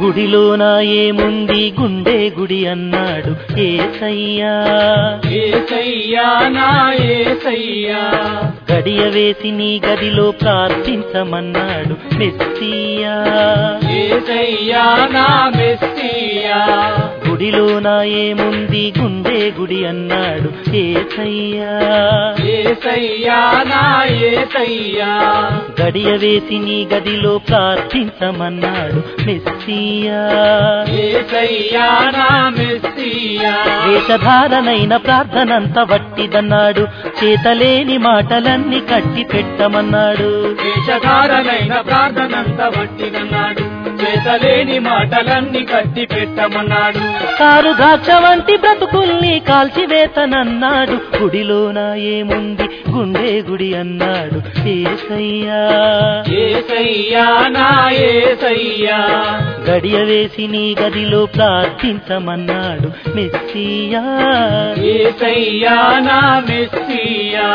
గుడిలోన ఏముంది గుండె గుడి అన్నాడు ఏసయ్యా ఏసయ్యా నా ఏసయ్యా గడియ వేసి నీ గదిలో ప్రార్థించమన్నాడు మెస్సియా ఏసయ్యా నా మెస్సియా గుడిలోన ఏముంది గుండె గుడి అన్నాడు ఏసయ్యా ఏసయ్యా నా ఏసయ్యా గడియ వేసి నీ గదిలో ప్రార్థించమన్నాడు మెస్సియా ఏసయ్యా నా మెస్సియా వేషధారనైన ప్రార్థనంత వట్టిదన్నాడు చేతలేని మాటలన్నీ కట్టి పెట్టమన్నాడు వేషధారనైన ప్రార్థనంత వట్టిదన్నాడు చేతలేని మాటలన్నీ కట్టి పెట్టమన్నాడు కారు ద్రాక్ష వంటి బ్రతుకుల్ని కాల్చివేతనన్నాడు గుడిలోన ఏముంది గుండె గుడి అన్నాడు ఏసయ్యా ఏసయ్యా నా ఏసయ్యా గడియ వేసి నీ గదిలో ప్రార్థించమన్నాడు మెస్సియా ఏసయ్యా నా మెస్సియా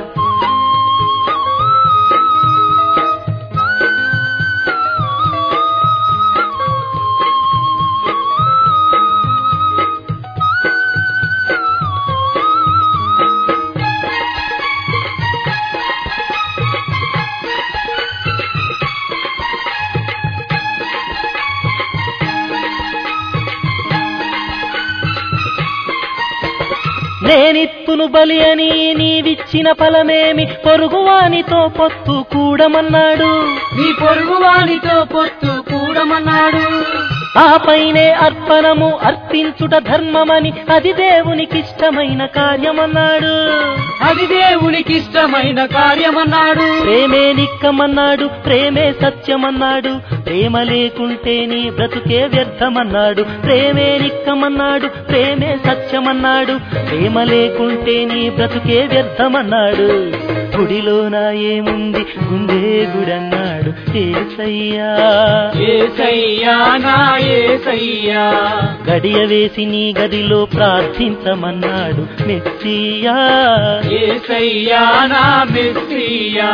నేనిత్తును బలి అని నీవిచ్చిన ఫలమేమి పొరుగువానితో పొత్తు కూడమన్నాడు నీ పొరుగువానితో పొత్తు కూడమన్నాడు ఆ పైనే అర్పణము అర్పించుట ధర్మమని అది దేవునికిష్టమైన కార్యమన్నాడు అది దేవునికి ఇష్టమైన కార్యమన్నాడు ప్రేమే నిక్కమన్నాడు ప్రేమే సత్యమన్నాడు ప్రేమ లేకుంటే నీ బ్రతుకే వ్యర్థమన్నాడు ప్రేమే నిక్కమన్నాడు ప్రేమే సత్యమన్నాడు ప్రేమ లేకుంటే నీ బ్రతుకే వ్యర్థమన్నాడు గుడిలోన ఏముంది గుండె గుడన్నాడు ఏసయ్యా ఏసయ్యా నా ఏసయ్యా గడియ వేసి నీ గదిలో ప్రార్థించమన్నాడు మెస్సియా ఏసయ్యా నా మెస్సియా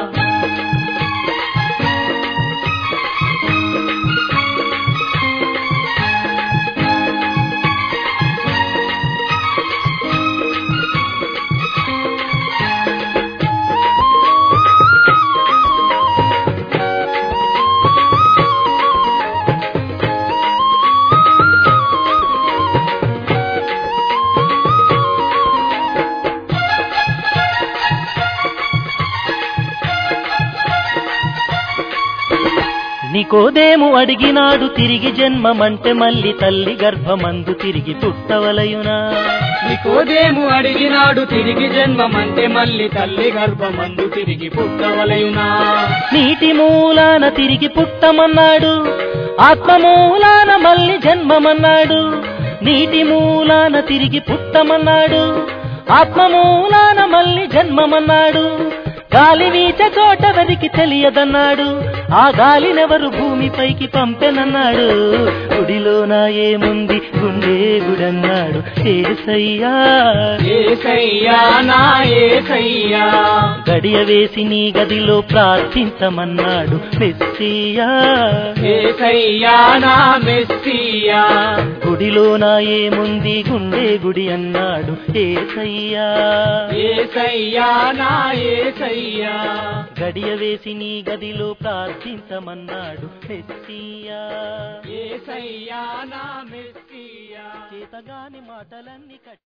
నికోదేము అడిగినాడు తిరిగి జన్మమంటే మళ్ళీ తల్లి గర్భమందు తిరిగి పుట్టవలయునా నికోదేము అడిగినాడు తిరిగి జన్మమంటే మళ్ళీ తల్లి గర్భమందు తిరిగి పుట్టవలయునా నీటి మూలాన తిరిగి పుట్టమన్నాడు ఆత్మ మూలాన మళ్ళీ జన్మమన్నాడు నీటి మూలాన తిరిగి పుట్టమన్నాడు ఆత్మ మూలాన మళ్ళీ జన్మమన్నాడు గాలి వీచ చోట వెదికి తెలియదన్నాడు ఆ గాలినెవరు భూమిపైకి పంపెనన్నాడు గుడిలోన ఏముంది గుండె గుడన్నాడు ఏసయ్యా ఏసయ్యా నా ఏసయ్యా గడియ వేసి నీ గదిలో ప్రార్థించమన్నాడు మెస్సియా ఏసయ్యా నా మెస్సియా గుడిలోన ఏముంది గుండె గుడి అన్నాడు ఏసయ్యా ఏసయ్యా నా ఏసయ్యా గడియ వేసి నీ గదిలో ప్రార్థించమన్నాడు మెస్సియా ఏసయ్యా నా మెస్సియా చేతగాని మాటలన్నీ కట్టి